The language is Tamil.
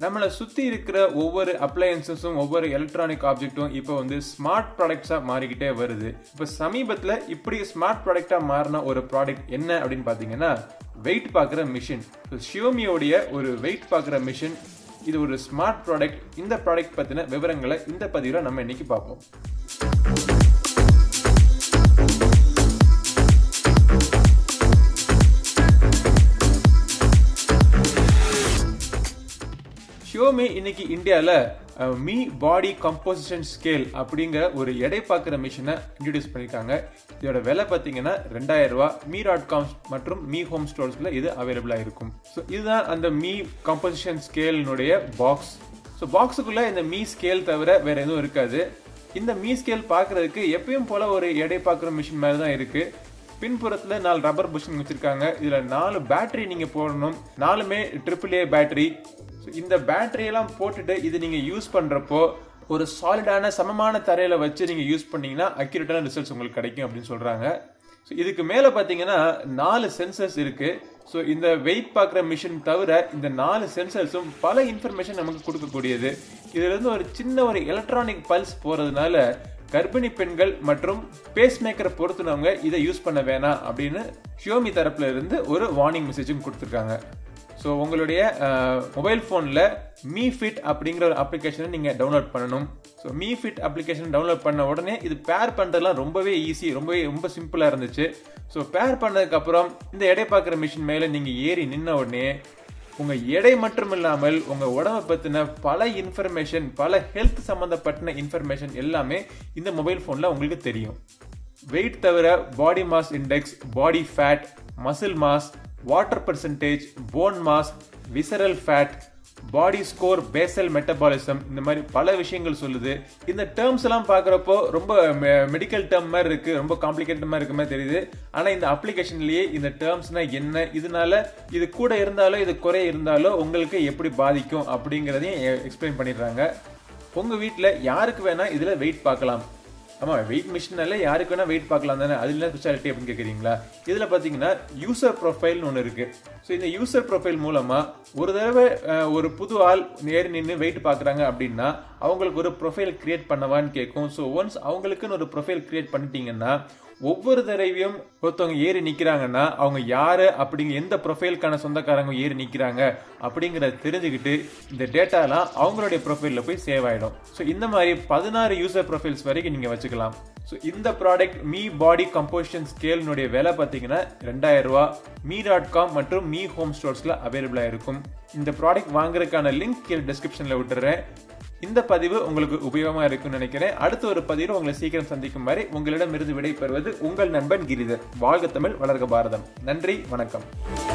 நம்மளை சுத்தி இருக்கிற ஒவ்வொரு அப்ளையன்சஸும் ஒவ்வொரு எலக்ட்ரானிக் ஆப்ஜெக்ட்டும் இப்போ வந்து ஸ்மார்ட் ப்ராடக்ட்ஸா மாறிக்கிட்டே வருது இப்போ சமீபத்தில் இப்படி ஸ்மார்ட் ப்ராடக்டா மாறின ஒரு ப்ராடக்ட் என்ன அப்படின்னு பார்த்தீங்கன்னா வெயிட் பார்க்குற மிஷின் ஷியோமியோடைய ஒரு வெயிட் பார்க்குற மிஷின் இது ஒரு ஸ்மார்ட் ப்ராடக்ட் இந்த ப்ராடக்ட் பற்றின விவரங்களை இந்த பதிவில் நம்ம இன்னைக்கு பார்ப்போம் ஷியோமி இன்னைக்கு இந்தியாவில் மீ பாடி கம்போசிஷன் ஸ்கேல் அப்படிங்கிற ஒரு எடை பார்க்குற மிஷினை இன்ட்ரடியூஸ் பண்ணியிருக்காங்க இதோட விலை பார்த்தீங்கன்னா ரெண்டாயிரம் ரூபா மீ டாட் காம் மற்றும் மீ ஹோம் ஸ்டோர்ஸில் இது அவைலபிளாக இருக்கும் ஸோ இதுதான் அந்த மீ கம்போசிஷன் ஸ்கேலினுடைய பாக்ஸ் ஸோ பாக்ஸுக்குள்ளே இந்த மீ ஸ்கேல் தவிர வேற எதுவும் இருக்காது இந்த மீ ஸ்கேல் பார்க்கறதுக்கு எப்பயும் போல ஒரு எடை பார்க்குற மிஷின் மாதிரி தான் இருக்கு பின்புறத்தில் நாலு ரப்பர் புஷிங் வச்சிருக்காங்க இதில் நாலு பேட்டரி நீங்கள் போடணும் நாலுமே ட்ரிபிள் ஏ பேட்டரி இந்த பேட்டரி எல்லாம் போட்டுட்டு இது நீங்க யூஸ் பண்றப்போ ஒரு சாலிடான சமமான தரையில வச்சு நீங்க யூஸ் பண்ணீங்கன்னா அக்யூரேட்டான ரிசல்ட்ஸ் உங்களுக்கு கிடைக்கும் அப்படின்னு சொல்றாங்க ஸோ இதுக்கு மேல பாத்தீங்கன்னா நாலு சென்சர்ஸ் இருக்கு ஸோ இந்த வெயிட் பார்க்குற மிஷின் தவிர இந்த நாலு சென்சர்ஸும் பல இன்ஃபர்மேஷன் நமக்கு கொடுக்கக்கூடியது இதுல இருந்து ஒரு சின்ன ஒரு எலக்ட்ரானிக் பல்ஸ் போறதுனால கர்ப்பிணி பெண்கள் மற்றும் பேஸ் மேக்கரை பொறுத்துனவங்க இதை யூஸ் பண்ண வேணாம் அப்படின்னு ஷியோமி தரப்புல இருந்து ஒரு வார்னிங் மெசேஜும் கொடுத்துருக்காங்க ஸோ உங்களுடைய மொபைல் ஃபோனில் மீ ஃபிட் அப்படிங்கிற ஒரு அப்ளிகேஷனை நீங்கள் டவுன்லோட் பண்ணணும் so Mi fit application download பண்ண உடனே இது பேர் பண்ணுறதுலாம் ரொம்பவே ஈஸி ரொம்பவே ரொம்ப சிம்பிளாக இருந்துச்சு ஸோ பேர் பண்ணதுக்கப்புறம் இந்த எடை பார்க்குற மிஷின் மேலே நீங்கள் ஏறி நின்ன உடனே உங்கள் எடை மட்டும் இல்லாமல் உங்கள் உடம்பை பற்றின பல இன்ஃபர்மேஷன் பல ஹெல்த் சம்மந்தப்பட்ட இன்ஃபர்மேஷன் எல்லாமே இந்த மொபைல் ஃபோனில் உங்களுக்கு தெரியும் வெயிட் தவிர body mass index body fat muscle mass water percentage bone mass visceral fat body score basal metabolism இந்த மாதிரி பல விஷயங்கள் சொல்லுது இந்த டேர்ம்ஸ் எல்லாம் பார்க்குறப்போ ரொம்ப மெடிக்கல் டேர்ம் மாதிரி இருக்கு ரொம்ப காம்ப்ளிகேட்டட் மாதிரி இருக்க மாதிரி தெரியுது ஆனால் இந்த அப்ளிகேஷன்லயே இந்த டேர்ம்ஸ்னா என்ன இதனால இது கூட இருந்தாலோ இது குறை இருந்தாலோ உங்களுக்கு எப்படி பாதிக்கும் அப்படிங்கிறதையும் எக்ஸ்பிளைன் பண்ணிடுறாங்க உங்க வீட்டில் யாருக்கு வேணா இதில் வெயிட் பார்க்கலாம் ஆமா வெயிட் மிஷினால யாருக்கு வேணா வெயிட் பார்க்கலாம் தானே அது இல்லை ஸ்பெஷாலிட்டி அப்படின்னு கேட்குறீங்களா இதில் பார்த்தீங்கன்னா யூசர் ப்ரொஃபைல்னு ஒன்று இருக்கு ஸோ இந்த யூசர் ப்ரொஃபைல் மூலமா ஒரு தடவை ஒரு புது ஆள் நேர் நின்று வெயிட் பார்க்குறாங்க அப்படின்னா அவங்களுக்கு ஒரு ப்ரொஃபைல் கிரியேட் பண்ணவான்னு கேட்கும் ஸோ ஒன்ஸ் அவங்களுக்குன்னு ஒரு ப்ரொஃபைல் கிரியேட் பண்ணிட்டீங்கன்னா ஒவ்வொரு தடவையும் ஒருத்தவங்க ஏறி நிக்கிறாங்கன்னா அவங்க யாரு அப்படிங்க எந்த ப்ரொஃபைலுக்கான சொந்தக்காரங்க ஏறி நிக்கிறாங்க அப்படிங்கறத தெரிஞ்சுக்கிட்டு இந்த டேட்டாலாம் அவங்களுடைய ப்ரொஃபைல்ல போய் சேவ் ஆயிடும் ஸோ இந்த மாதிரி பதினாறு யூசர் ப்ரொஃபைல்ஸ் வரைக்கும் நீங்க வச்சுக்கலாம் ஸோ இந்த ப்ராடக்ட் மீ பாடி கம்போசிஷன் ஸ்கேலினுடைய விலை பார்த்தீங்கன்னா ரெண்டாயிரம் ரூபா மீ டாட் காம் மற்றும் மீ ஹோம் ஸ்டோர்ஸ்ல அவைலபிளா இருக்கும் இந்த ப்ராடக்ட் வாங்குறதுக்கான லிங்க் கீழே டிஸ்கிரிப்ஷன்ல விட்டுறேன் இந்த பதிவு உங்களுக்கு உபயோகமா இருக்கும்னு நினைக்கிறேன் அடுத்த ஒரு பதிவில் உங்களை சீக்கிரம் சந்திக்கும் வரை உங்களிடம் இருந்து விடை பெறுவது உங்கள் நண்பன் கிரிதர் வாழ்க தமிழ் வளர்க பாரதம் நன்றி வணக்கம்